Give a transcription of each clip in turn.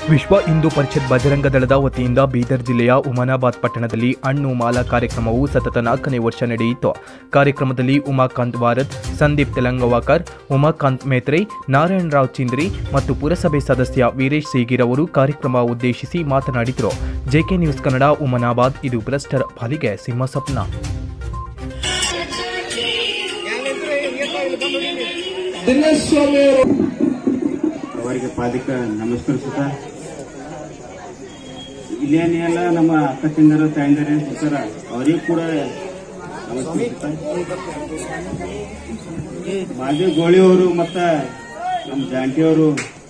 ವಿಶ್ವ ಹಿಂದೂ ಪರಿಷತ್ ಬಜರಂಗ ದಳದ ವತಿಯಿಂದ ಬೀದರ್ ಜಿಲ್ಲೆಯ ಉಮನಾಬಾದ್ ಪಟ್ಟಣದಲ್ಲಿ ಹಣ್ಣು ಮಾಲಾ ಕಾರ್ಯಕ್ರಮವು ಸತತ ನಾಲ್ಕನೇ ವರ್ಷ ನಡೆಯಿತು ಕಾರ್ಯಕ್ರಮದಲ್ಲಿ ಉಮಾಕಾಂತ್ ವಾರದ್ ಸಂದೀಪ್ ತೆಲಂಗವಾಕರ್ ಉಮಾಕಾಂತ್ ಮೇತ್ರೆ ನಾರಾಯಣ್ ರಾವ್ ಚಿಂದ್ರಿ ಮತ್ತು ಪುರಸಭೆ ಸದಸ್ಯ ವೀರೇಶ್ ಸೀಗಿರ್ ಅವರು ಕಾರ್ಯಕ್ರಮ ಉದ್ದೇಶಿಸಿ ಮಾತನಾಡಿದರು ಜೆಕೆ ನ್ಯೂಸ್ ಕನ್ನಡ ಉಮನಾಬಾದ್ ಇದು ಭ್ರಷ್ಟರ ಪಾಲಿಗೆ ಸಿಂಹ ಸ್ವಪ್ನ ದಿನೇಶ್ಸ್ವಾಮಿ ಅವರು ಅವರಿಗೆ ಪಾದಿಕ ನಮಸ್ಕರಿಸುತ್ತಾ ಇಲ್ಲೇನೆಲ್ಲ ನಮ್ಮ ಅಕ್ಕ ತಂದರು ತಾಯಂದಿರು ಇರ್ತಾರ ಅವರಿಗೂ ಕೂಡ ನಮಸ್ಕರಿಸುತ್ತಾ ಮಾದಿ ಗೋಳಿಯವರು ಮತ್ತ ನಮ್ಮ ಜಾಂಟಿಯವರು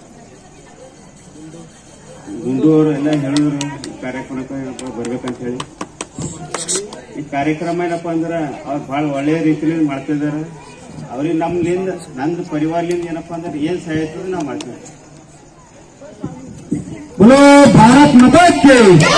ಗುಂಡು ಅವರು ಎಲ್ಲ ಹೇಳಿದ್ರು ಈ ಕಾರ್ಯಕ್ರಮಕ್ಕೆ ಏನಪ್ಪ ಬರ್ಬೇಕಂತ ಹೇಳಿ ಈ ಕಾರ್ಯಕ್ರಮ ಏನಪ್ಪ ಅಂದ್ರೆ ಅವ್ರು ಬಹಳ ಒಳ್ಳೆಯ ರೀತಿಯಲ್ಲಿ ಮಾಡ್ತಾ ಇದಾರೆ ಅವ್ರಿಗೆ ನಮ್ಲಿಂದ ನಂದು ಪರಿವಾರಲಿಂದ ಏನಪ್ಪ ಅಂದ್ರೆ ಏನ್ ಸಹಾಯ ಆಗ್ತದೆ ನಾವು ಮಾಡ್ತೀವಿ बोलो भारत माता की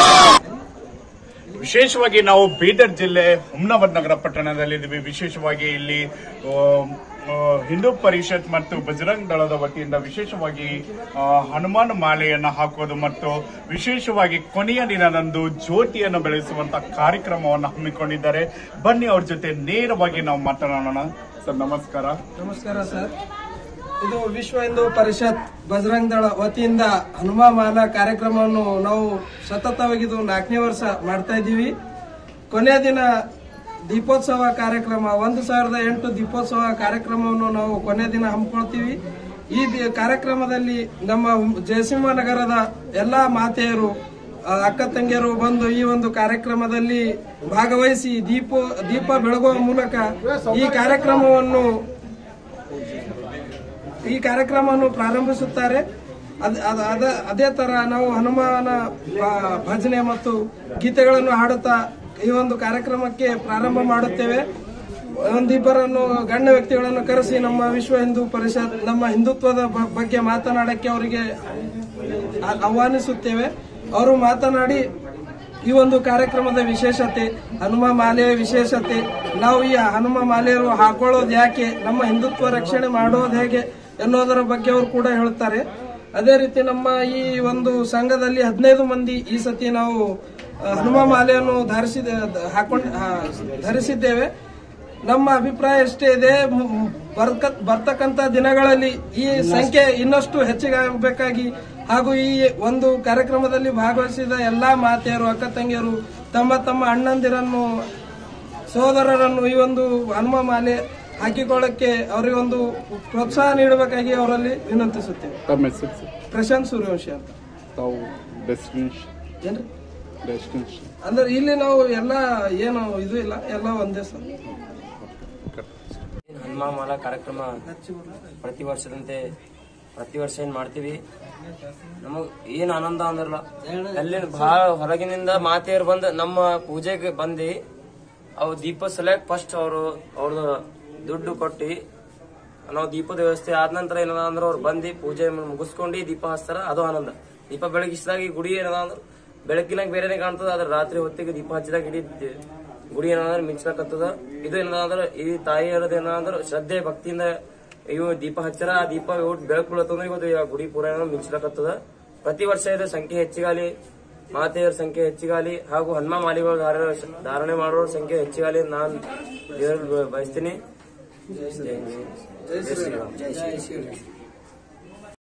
ವಿಶೇಷವಾಗಿ ನಾವು ಬೀದರ್ ಜಿಲ್ಲೆ ಹುಮ್ನಾಬಾದ್ ನಗರ ಪಟ್ಟಣದಲ್ಲಿದ್ದೀವಿ ವಿಶೇಷವಾಗಿ ಇಲ್ಲಿ ಆ, ಆ, ಹಿಂದೂ ಪರಿಷತ್ ಮತ್ತು ಬಜರಂಗ್ ದಳದ ವತಿಯಿಂದ ವಿಶೇಷವಾಗಿ ಆ, ಹನುಮಾನ್ ಮಾಲೆಯನ್ನು ಹಾಕೋದು ಮತ್ತು ವಿಶೇಷವಾಗಿ ಕೊನೆಯ ದಿನದಂದು ಜ್ಯೋತಿಯನ್ನು ಬೆಳೆಸುವಂತ ಕಾರ್ಯಕ್ರಮವನ್ನು ಹಮ್ಮಿಕೊಂಡಿದ್ದಾರೆ ಬನ್ನಿ ಅವ್ರ ಜೊತೆ ನೇರವಾಗಿ ನಾವು ಮಾತನಾಡೋಣ ಸರ್ ನಮಸ್ಕಾರ ನಮಸ್ಕಾರ ಸರ್ ಇದು ವಿಶ್ವ ಹಿಂದೂ ಪರಿಷತ್ ಬಜರಂಗ್ ದಳ ವತಿಯಿಂದ ಹನುಮ ಮಾಲಾ ಕಾರ್ಯಕ್ರಮವನ್ನು ನಾವು ಸತತವಾಗಿ ಇದು ನಾಲ್ಕನೇ ವರ್ಷ ಮಾಡ್ತಾ ಇದ್ದೀವಿ ಕೊನೆಯ ದಿನ ದೀಪೋತ್ಸವ ಕಾರ್ಯಕ್ರಮ ಒಂದು ಸಾವಿರದ ಎಂಟು ದೀಪೋತ್ಸವ ಕಾರ್ಯಕ್ರಮವನ್ನು ನಾವು ಕೊನೆಯ ದಿನ ಹಮ್ಮಿಕೊಳ್ತೀವಿ ಈ ದಿ- ಕಾರ್ಯಕ್ರಮದಲ್ಲಿ ನಮ್ಮ ಜಯಸಿಂಹ ನಗರದ ಎಲ್ಲಾ ಮಾತೆಯರು ಆ, ಅಕ್ಕ ತಂಗಿಯರು ಬಂದು ಈ ಒಂದು ಕಾರ್ಯಕ್ರಮದಲ್ಲಿ ಭಾಗವಹಿಸಿ ದೀಪ ದೀಪ ಬೆಳಗುವ ಮೂಲಕ ಈ ಕಾರ್ಯಕ್ರಮವನ್ನು ಈ ಕಾರ್ಯಕ್ರಮವನ್ನು ಪ್ರಾರಂಭಿಸುತ್ತಾರೆ ಅದ್- ಅದ್- ಅದ- ಅದೇ ತರ ನಾವು ಹನುಮಾನ ಭ- ಭಜನೆ ಮತ್ತು ಗೀತೆಗಳನ್ನು ಹಾಡುತ್ತಾ ಈ ಒಂದು ಕಾರ್ಯಕ್ರಮಕ್ಕೆ ಪ್ರಾರಂಭ ಮಾಡುತ್ತೇವೆ ಒಂದಿಬ್ಬರನ್ನು ಗಣ್ಯ ವ್ಯಕ್ತಿಗಳನ್ನು ಕರೆಸಿ ನಮ್ಮ ವಿಶ್ವ ಹಿಂದೂ ಪರಿಷತ್ ನಮ್ಮ ಹಿಂದುತ್ವದ ಬ- ಬಗ್ಗೆ ಮಾತನಾಡಕ್ಕೆ ಅವರಿಗೆ ಆ- ಆಹ್ವಾನಿಸುತ್ತೇವೆ ಅವರು ಮಾತನಾಡಿ ಈ ಒಂದು ಕಾರ್ಯಕ್ರಮದ ವಿಶೇಷತೆ ಹನುಮ ಮಾಲೆಯ ವಿಶೇಷತೆ ನಾವು ಈ ಹನುಮ ಮಾಲೆಯರು ಹಾಕೊಳ್ಳೋದು ಯಾಕೆ ನಮ್ಮ ಹಿಂದುತ್ವ ರಕ್ಷಣೆ ಮಾಡೋದು ಹೇಗೆ ಎನ್ನುವುದರ ಬಗ್ಗೆ ಅವರು ಕೂಡ ಹೇಳ್ತಾರೆ ಅದೇ ರೀತಿ ನಮ್ಮ ಈ ಒಂದು ಸಂಘದಲ್ಲಿ ಹದಿನೈದು ಮಂದಿ ಈ ಸತಿ ನಾವು ಆ, ಹನುಮ ಮಾಲೆಯನ್ನು ಧರಿಸಿದ ಹಾಕೊಂಡ್ ಆ, ಧರಿಸಿದ್ದೇವೆ ನಮ್ಮ ಅಭಿಪ್ರಾಯ ಎಷ್ಟೇ ಇದೆ ಮ್- ಮ್- ಬರ್ಕ- ಬರ್ತಕ್ಕಂತ ದಿನಗಳಲ್ಲಿ ಈ ಸಂಖ್ಯೆ ಇನ್ನಷ್ಟು ಹೆಚ್ಚಿಗೆ ಆಗಬೇಕಾಗಿ ಹಾಗೂ ಈ ಒಂದು ಕಾರ್ಯಕ್ರಮದಲ್ಲಿ ಭಾಗವಹಿಸಿದ ಎಲ್ಲಾ ಮಾತೆಯರು ಅಕ್ಕ ತಂಗಿಯರು ತಮ್ಮ ತಮ್ಮ ಅಣ್ಣಂದಿರನ್ನು ಸಹೋದರರನ್ನು ಈ ಒಂದು ಹನುಮ ಮಾಲೆ ಹಾಕಿಕೊಳ್ಳಕ್ಕೆ ಅವರಿಗೆ ಒಂದು ಪ್ರೋತ್ಸಾಹ ನೀಡಬೇಕಾಗಿ ಅವರಲ್ಲಿ ವಿನಂತಿಸುತ್ತೇವೆ ತಮ್ಮ ಹೆಸರು ಸರ್. ಪ್ರಶಾಂತ್ ಸೂರ್ಯವಂಶಿ ಅಂತ ತಾವು ಡೆಸ್ಟಿನೇಷನ್ ಏನ್ರಿ ಡೆಸ್ಟಿನೇಷನ್ ಅಂದ್ರೆ ಇಲ್ಲಿ ನಾವು ಎಲ್ಲ ಏನು ಇದು ಇಲ್ಲ ಎಲ್ಲ ಒಂದೇ ಸರ್ ಹನುಮ ಮಾಲಾ ಕಾರ್ಯಕ್ರಮ ಪ್ರತಿ ವರ್ಷದಂತೆ ಪ್ರತಿ ವರ್ಷ ಏನ್ ಮಾಡ್ತೀವಿ ನಮಗ್ ಏನ್ ಆನಂದ ಅಂದ್ರಲ್ಲ ಅಲ್ಲಿ ಬಹಳ ಹೊರಗಿನಿಂದ ಮಾತೆಯರು ಬಂದು ನಮ್ಮ ಪೂಜೆಗೆ ಬಂದು ಅವು ದೀಪ ಸಲಕ್ ಫಸ್ಟ್ ಅವರು ಅವ್ರದ್ದು ದುಡ್ಡು ಕೊಟ್ಟು ನಾವು ದೀಪದ ವ್ಯವಸ್ಥೆ ಆದ ನಂತರ ಏನದ ಅಂದ್ರೆ ಅವ್ರು ಬಂದು ಪೂಜೆ ಮುಗಿಸ್ಕೊಂಡು ದೀಪ ಹಚ್ತಾರ ಅದು ಆನಂದ ದೀಪ ಬೆಳಗಿಸಿದಾಗ ಈ ಗುಡಿ ಏನದ ಅಂದ್ರೆ ಬೆಳಕಿನಾಗ ಬೇರೆನೆ ಕಾಣ್ತದ ಆದ್ರೆ ರಾತ್ರಿ ಹೊತ್ತಿಗೆ ದೀಪ ಹಚ್ಚಿದಾಗ ಇಡೀ ದ- ಗುಡಿ ಏನಂದ್ರೆ ಮಿಂಚ್ಲಕತ್ತದ ಇದು ಏನಂದ್ರೆ ಈ ತಾಯಿ ಹೇಳೋದು ಏನಂದ್ರೆ ಶ್ರದ್ಧೆ ಭಕ್ತಿಯಿಂದ ಇವು ದೀಪ ಹಚ್ಚಾರ ಆ ದೀಪ ಇವ್ರು ಬೆಳಕು ಬೀಳತ್ತಂದ್ರೆ ಇವತ್ತು ಈ ಗುಡಿ ಪೂರ ಏನೋ ಮಿಂಚ್ಲಕತ್ತದ ಪ್ರತಿ ವರ್ಷ ಇದು ಸಂಖ್ಯೆ ಹೆಚ್ಚಿಗಾಲಿ ಮಾತೆಯರ ಸಂಖ್ಯೆ ಹೆಚ್ಚಿಗಾಲಿ ಹಾಗೂ ಹನುಮ ಮಾಲಿಗಳು ಧಾರ- ಧಾರಣೆ ಮಾಡೋರ ಸಂಖ್ಯೆ ಹೆಚ್ಚಿಗಾಲಿ ನಾನು ದೇವರಲ್ಲಿ ಬಯಸ್ತೀನಿ ಜೈ ಶ್ರೀರಾಮ್. ಜೈ ಶ್ರೀರಾಮ್